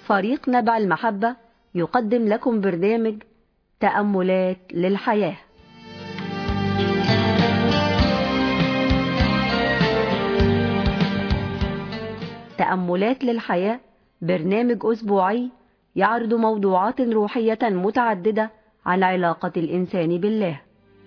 فريق نبع المحبة يقدم لكم برنامج تأملات للحياة تأملات للحياة برنامج أسبوعي يعرض موضوعات روحية متعددة عن علاقة الإنسان بالله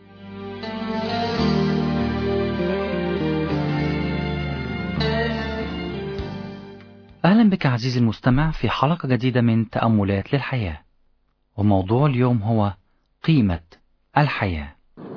أهلا بك عزيزي المستمع في حلقة جديدة من تأملات للحياة وموضوع اليوم هو قيمة الحياة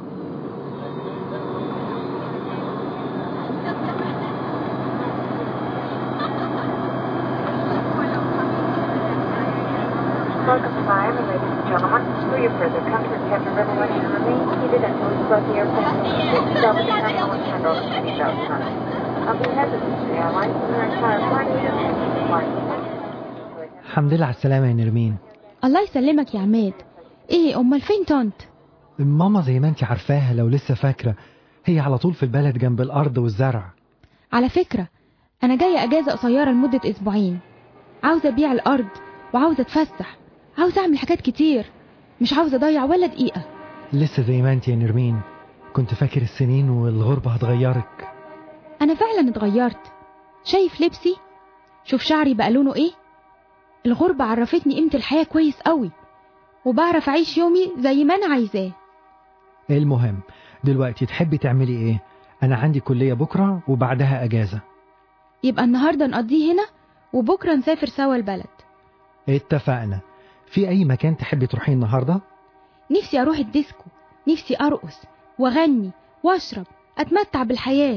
Welcome to Miami, ladies and gentlemen. For your further comfort, Captain Revelation remains seated until we start the airplane. Please stop at the terminal and turn over to seatbelt sign. On behalf of the Airlines and their entire flight crew, flight. الحمد لله على السلامة يا نرمين الله يسلمك يا عماد ايه امال فين طنط ماما زي ما انت عارفاها لو لسه فاكرة هي على طول في البلد جنب الأرض والزرع على فكرة انا جاية اجازة قصيرة لمدة اسبوعين عاوزة ابيع الارض وعاوزة اتفسح عاوزة اعمل حاجات كتير مش عاوزة اضيع ولا دقيقة لسه زي ما انت يا نرمين كنت فاكر السنين والغربة هتغيرك انا فعلا اتغيرت شايف لبسي شوف شعري بقى لونه ايه الغربة عرفتني قيمة الحياة كويس قوي وبعرف اعيش يومي زي ما انا عايزاه المهم دلوقتي تحبي تعملي ايه انا عندي كلية بكرة وبعدها اجازة يبقى النهاردة نقضيه هنا وبكرة نسافر سوا البلد اتفقنا في اي مكان تحبي تروحيه النهاردة نفسي اروح الديسكو نفسي ارقص واغني واشرب اتمتع بالحياة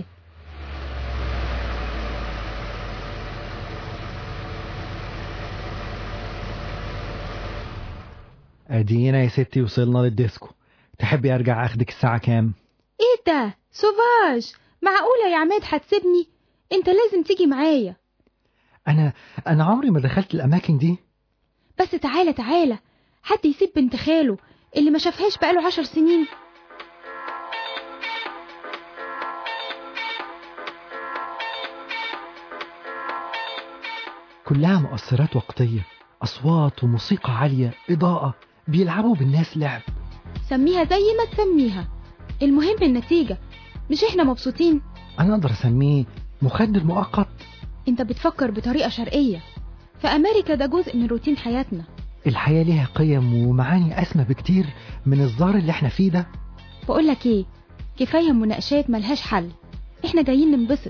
ادينا يا ستي وصلنا للديسكو تحبي ارجع اخدك الساعة كام ايه ده سوفاج معقولة يا عماد هتسيبني انت لازم تيجي معايا انا انا عمري ما دخلت الاماكن دي بس تعالى تعالى حد يسيب بنت خاله اللي ما شافهاش بقاله عشر سنين كلها مؤثرات وقتية أصوات وموسيقى عالية إضاءة بيلعبوا بالناس لعب سميها زي ما تسميها المهم النتيجة مش احنا مبسوطين أنا أقدر أسميه مخدر مؤقت انت بتفكر بطريقة شرقية في أمريكا ده جزء من روتين حياتنا الحياة ليها قيم ومعاني أسمى بكتير من الزار اللي احنا فيه ده بقولك ايه كفاية مناقشات ملهاش حل احنا جايين ننبسط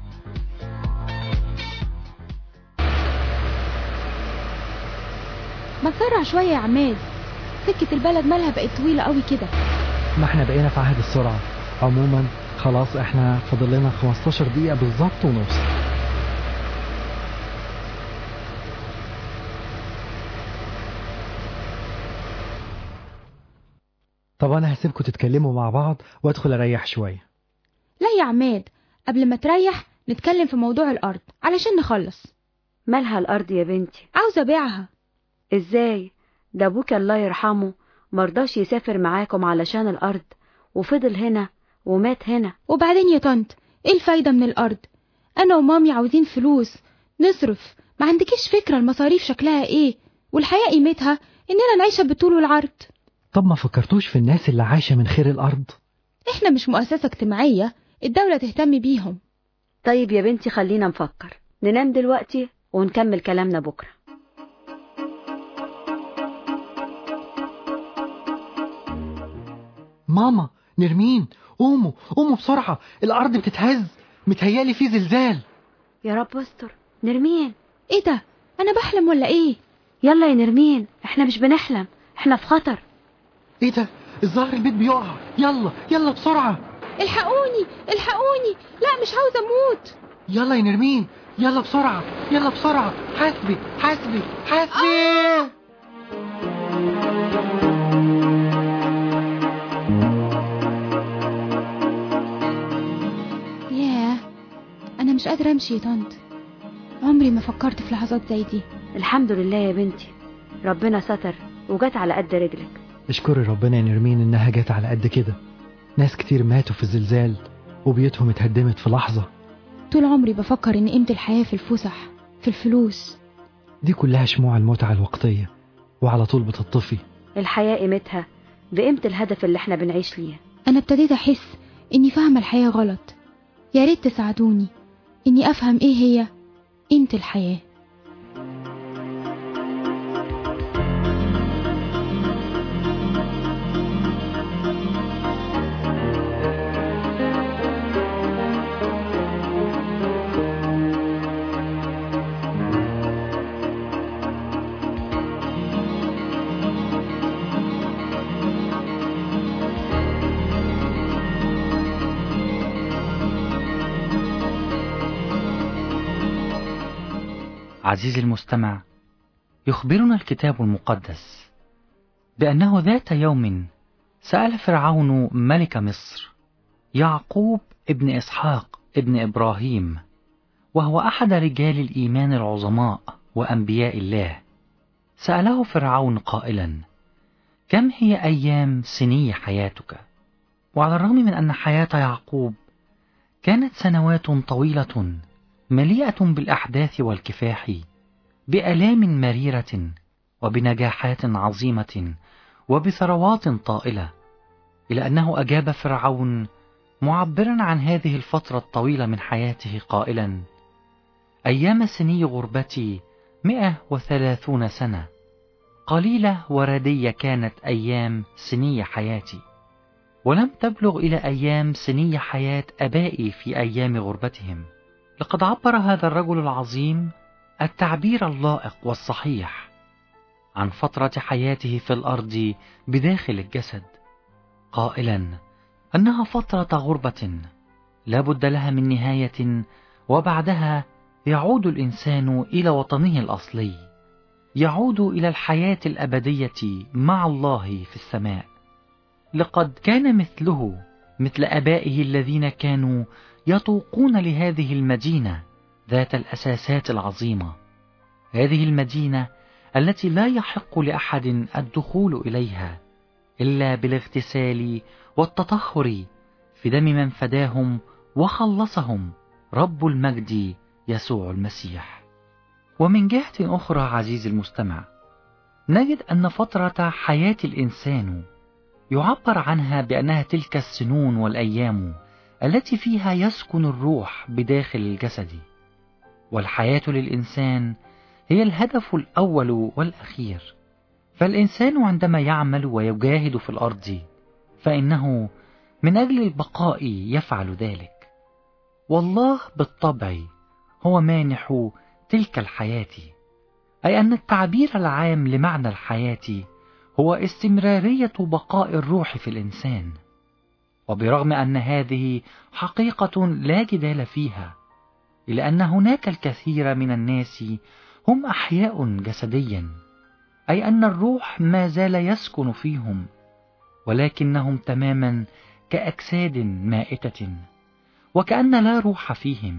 ما تسرع شوية يا عماد سكة البلد مالها بقت طويلة قوي كده ما احنا بقينا في عهد السرعة عموما خلاص احنا فاضل لنا 15 دقيقة بالظبط ونوصل طب انا هسيبكم تتكلموا مع بعض وادخل اريح شوية لا يا عماد قبل ما تريح نتكلم في موضوع الأرض علشان نخلص مالها الأرض يا بنتي عاوزة أبيعها ازاي ده ابوك الله يرحمه مرضاش يسافر معاكم علشان الأرض وفضل هنا ومات هنا وبعدين يا طنط ايه الفايدة من الأرض أنا ومامي عاوزين فلوس نصرف ما عندكيش فكرة المصاريف شكلها ايه والحياة قيمتها إننا نعيشها بالطول والعرض طب ما فكرتوش في الناس اللي عايشة من خير الأرض احنا مش مؤسسة اجتماعية الدولة تهتم بيهم طيب يا بنتي خلينا نفكر ننام دلوقتي ونكمل كلامنا بكرة ماما نرمين قوموا قوموا بسرعة الأرض بتتهز متهيالي في زلزال يا رب استر نرمين ايه ده أنا بحلم ولا ايه يلا يا نرمين احنا مش بنحلم احنا في خطر ايه ده الظاهر البيت بيقع يلا يلا بسرعة الحقوني الحقوني لا مش عاوزة أموت يلا يا نرمين يلا بسرعة يلا بسرعة حاسبي حاسبي حاسبي ياه أنا مش قادرة أمشي يا طنط عمري ما فكرت في لحظات زي دي الحمد لله يا بنتي ربنا ستر وجت على قد رجلك اشكري ربنا يا نرمين انها جت على قد كده ناس كتير ماتوا في الزلزال وبيوتهم اتهدمت في لحظة طول عمري بفكر إن قيمة الحياة في الفسح في الفلوس دي كلها شموع المتعة الوقتية وعلى طول بتطفي الحياة قيمتها بقيمة الهدف اللي احنا بنعيش ليه أنا ابتديت أحس إني فاهمة الحياة غلط يا ريت تساعدوني إني أفهم إيه هي قيمة الحياة عزيزي المستمع يخبرنا الكتاب المقدس بأنه ذات يوم سأل فرعون ملك مصر يعقوب ابن إسحاق ابن إبراهيم وهو أحد رجال الإيمان العظماء وأنبياء الله سأله فرعون قائلا كم هي أيام سني حياتك وعلى الرغم من أن حياة يعقوب كانت سنوات طويلة مليئة بالأحداث والكفاح بآلام مريرة وبنجاحات عظيمة وبثروات طائلة إلى أنه أجاب فرعون معبرا عن هذه الفترة الطويلة من حياته قائلا أيام سني غربتي مئة وثلاثون سنة قليلة وردية كانت أيام سني حياتي ولم تبلغ إلى أيام سني حياة أبائي في أيام غربتهم لقد عبر هذا الرجل العظيم التعبير اللائق والصحيح عن فترة حياته في الأرض بداخل الجسد قائلا أنها فترة غربة لا بد لها من نهاية وبعدها يعود الإنسان إلى وطنه الأصلي يعود إلى الحياة الأبدية مع الله في السماء لقد كان مثله مثل أبائه الذين كانوا يطوقون لهذه المدينة ذات الأساسات العظيمة هذه المدينة التي لا يحق لأحد الدخول إليها إلا بالاغتسال والتطهر في دم من فداهم وخلصهم رب المجد يسوع المسيح ومن جهة أخرى عزيزي المستمع نجد أن فترة حياة الإنسان يعبر عنها بأنها تلك السنون والأيام التي فيها يسكن الروح بداخل الجسد والحياة للإنسان هي الهدف الأول والأخير فالإنسان عندما يعمل ويجاهد في الأرض فإنه من أجل البقاء يفعل ذلك والله بالطبع هو مانح تلك الحياة أي أن التعبير العام لمعنى الحياة هو استمرارية بقاء الروح في الإنسان وبرغم أن هذه حقيقة لا جدال فيها إلا أن هناك الكثير من الناس هم أحياء جسديا أي أن الروح ما زال يسكن فيهم ولكنهم تماما كأجساد مائتة وكأن لا روح فيهم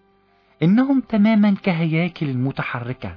إنهم تماما كهياكل متحركة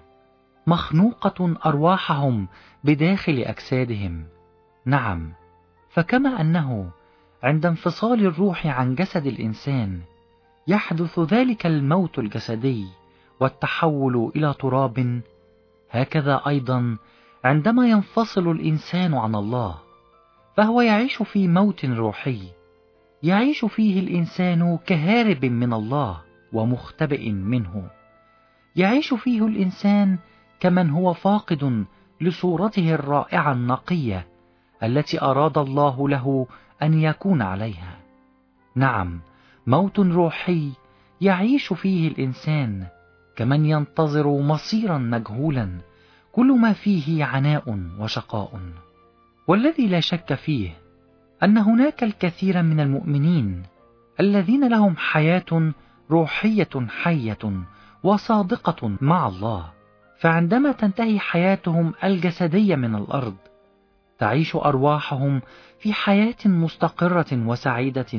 مخنوقة أرواحهم بداخل أجسادهم نعم فكما أنه عند انفصال الروح عن جسد الإنسان يحدث ذلك الموت الجسدي والتحول إلى تراب هكذا أيضا عندما ينفصل الإنسان عن الله فهو يعيش في موت روحي يعيش فيه الإنسان كهارب من الله ومختبئ منه يعيش فيه الإنسان كمن هو فاقد لصورته الرائعة النقية التي أراد الله له أن يكون عليها نعم موت روحي يعيش فيه الإنسان كمن ينتظر مصيرا مجهولا كل ما فيه عناء وشقاء والذي لا شك فيه أن هناك الكثير من المؤمنين الذين لهم حياة روحية حية وصادقة مع الله فعندما تنتهي حياتهم الجسدية من الأرض تعيش أرواحهم في حياة مستقرة وسعيدة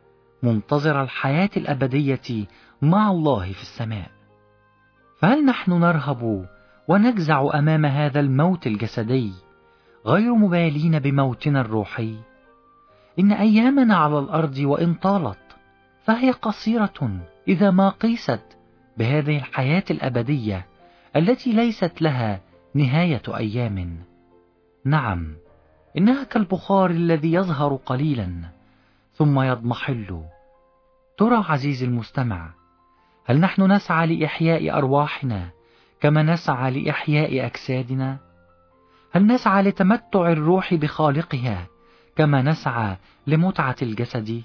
منتظر الحياة الأبدية مع الله في السماء فهل نحن نرهب ونجزع أمام هذا الموت الجسدي غير مبالين بموتنا الروحي إن أيامنا على الأرض وإن طالت فهي قصيرة إذا ما قيست بهذه الحياة الأبدية التي ليست لها نهاية أيام نعم إنها كالبخار الذي يظهر قليلا ثم يضمحل ترى عزيزي المستمع هل نحن نسعى لإحياء أرواحنا كما نسعى لإحياء أجسادنا؟ هل نسعى لتمتع الروح بخالقها كما نسعى لمتعة الجسد؟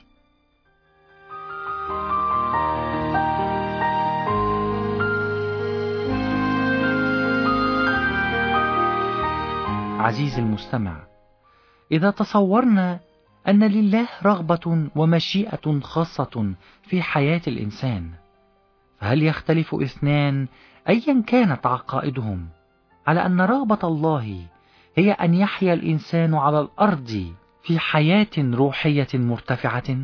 عزيزي المستمع إذا تصورنا أن لله رغبة ومشيئة خاصة في حياة الإنسان فهل يختلف اثنان أيا كانت عقائدهم على أن رغبة الله هي أن يحيا الإنسان على الأرض في حياة روحية مرتفعة؟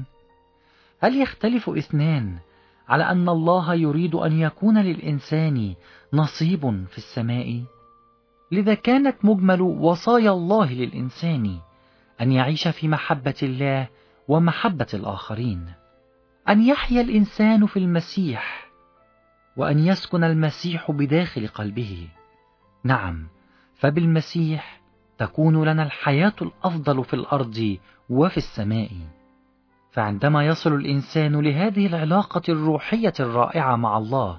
هل يختلف اثنان على أن الله يريد أن يكون للإنسان نصيب في السماء؟ لذا كانت مجمل وصايا الله للإنسان أن يعيش في محبة الله ومحبة الآخرين أن يحيا الإنسان في المسيح وأن يسكن المسيح بداخل قلبه نعم فبالمسيح تكون لنا الحياة الأفضل في الأرض وفي السماء فعندما يصل الإنسان لهذه العلاقة الروحية الرائعة مع الله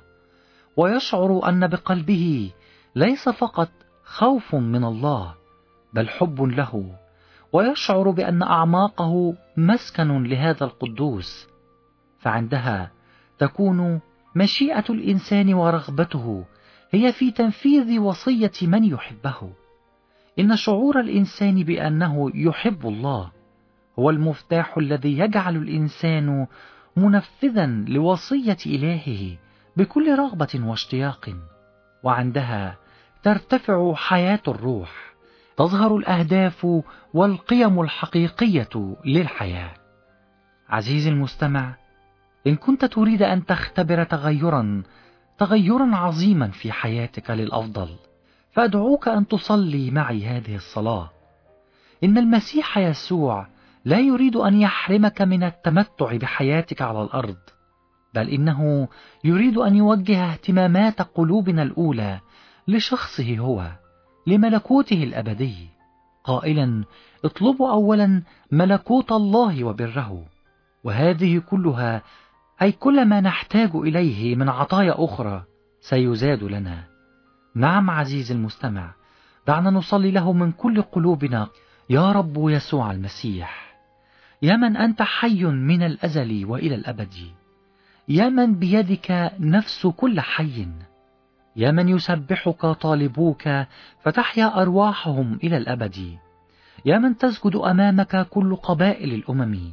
ويشعر أن بقلبه ليس فقط خوف من الله بل حب له ويشعر بأن أعماقه مسكن لهذا القدوس فعندها تكون مشيئة الإنسان ورغبته هي في تنفيذ وصية من يحبه إن شعور الإنسان بأنه يحب الله هو المفتاح الذي يجعل الإنسان منفذا لوصية إلهه بكل رغبة واشتياق وعندها ترتفع حياة الروح تظهر الأهداف والقيم الحقيقية للحياة عزيزي المستمع إن كنت تريد أن تختبر تغيرا تغيرا عظيما في حياتك للأفضل فأدعوك أن تصلي معي هذه الصلاة إن المسيح يسوع لا يريد أن يحرمك من التمتع بحياتك على الأرض بل إنه يريد أن يوجه اهتمامات قلوبنا الأولى لشخصه هو لملكوته الأبدي قائلا اطلبوا أولا ملكوت الله وبره وهذه كلها أي كل ما نحتاج إليه من عطايا أخرى سيزاد لنا نعم عزيزي المستمع دعنا نصلي له من كل قلوبنا يا رب يسوع المسيح يا من أنت حي من الأزل وإلى الأبد يا من بيدك نفس كل حي يا من يسبحك طالبوك فتحيا أرواحهم إلى الأبد يا من تسجد أمامك كل قبائل الأمم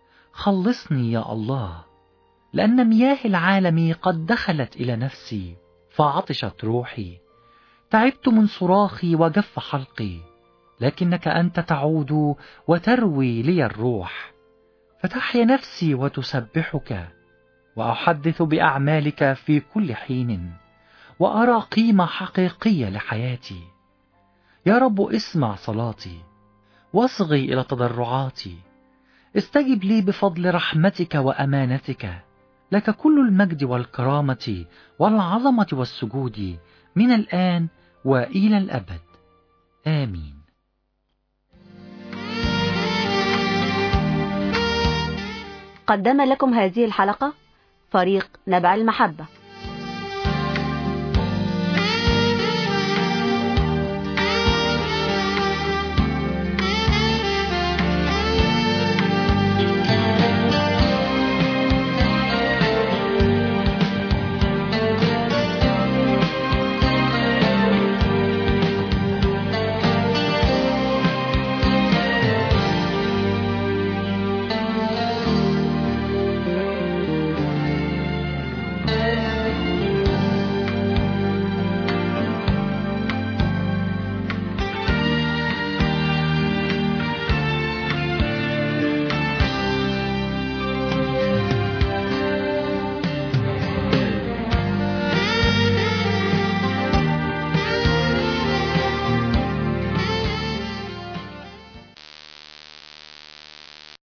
خلصني يا الله لأن مياه العالم قد دخلت إلى نفسي فعطشت روحي تعبت من صراخي وجف حلقي لكنك أنت تعود وتروي لي الروح فتحيا نفسي وتسبحك وأحدث بأعمالك في كل حين وأرى قيمة حقيقية لحياتي يا رب اسمع صلاتي واصغي إلى تضرعاتي استجب لي بفضل رحمتك وأمانتك لك كل المجد والكرامة والعظمة والسجود من الآن وإلى الأبد آمين قدم لكم هذه الحلقة فريق نبع المحبة